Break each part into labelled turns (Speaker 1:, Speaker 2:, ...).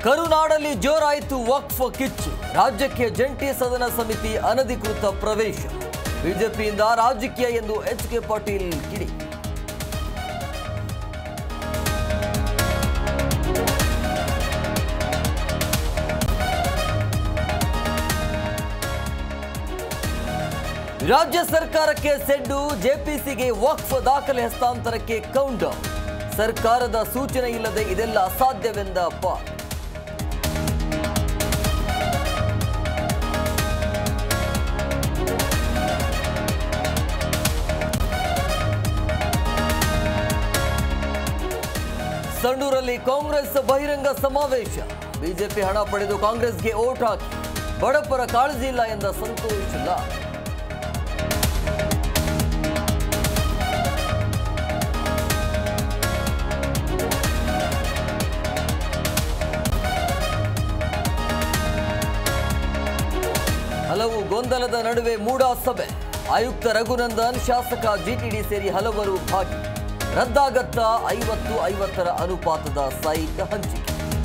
Speaker 1: ಕರುನಾಡಲ್ಲಿ ಜೋರಾಯಿತು ವಕ್ಫ್ ಕಿಚ್ಚು ರಾಜ್ಯಕ್ಕೆ ಜಂಟಿ ಸದನ ಸಮಿತಿ ಅನಧಿಕೃತ ಪ್ರವೇಶ ಬಿಜೆಪಿಯಿಂದ ರಾಜಕೀಯ ಎಂದು ಎಚ್ ಕೆ ಪಾಟೀಲ್ ಕಿಡಿ ರಾಜ್ಯ ಸರ್ಕಾರಕ್ಕೆ ಸೆಡ್ಡು ಜೆಪಿಸಿಗೆ ವಕ್ಫ್ ದಾಖಲೆ ಹಸ್ತಾಂತರಕ್ಕೆ ಕೌಂಟ್ ಡೌನ್. ಸರ್ಕಾರದ ಸೂಚನೆ ಇಲ್ಲದೆ ಇದೆಲ್ಲ ಅಸಾಧ್ಯವೆಂದ ಪಾಲ್ ಸಂಡೂರಲ್ಲಿ ಕಾಂಗ್ರೆಸ್ ಬಹಿರಂಗ ಸಮಾವೇಶ ಬಿಜೆಪಿ ಹಣ ಪಡೆದು ಕಾಂಗ್ರೆಸ್ಗೆ ಓಟ್ ಹಾಕಿ ಬಡಪರ ಕಾಳಜಿ ಇಲ್ಲ ಎಂದ ಸಂತೋಷ್ ಲಾಡ್ ಹಲವು ಗೊಂದಲದ ನಡುವೆ ಮೂಡಾ ಸಭೆ ಆಯುಕ್ತ ರಘುನಂದನ್ ಶಾಸಕ ಜಿಟಿಡಿ ಸೇರಿ ಹಲವರು ಭಾಗಿ ರದ್ದಾಗತ್ತ ಐವತ್ತು ಐವತ್ತರ ಅನುಪಾತದ ಸೈಟ್ ಹಂಚಿಕೆ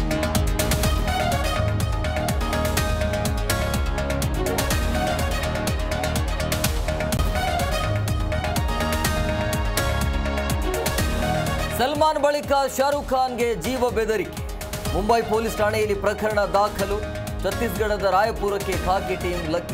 Speaker 1: ಸಲ್ಮಾನ್ ಬಳಿಕ ಶಾರುಖ್ ಖಾನ್ಗೆ ಜೀವ ಬೆದರಿಕೆ ಮುಂಬೈ ಪೊಲೀಸ್ ಠಾಣೆಯಲ್ಲಿ ಪ್ರಕರಣ ದಾಖಲು ಛತ್ತೀಸ್ಗಢದ ರಾಯಪುರಕ್ಕೆ ಖಾಕಿ ಟೀಮ್ ಲಗ್ಗೆ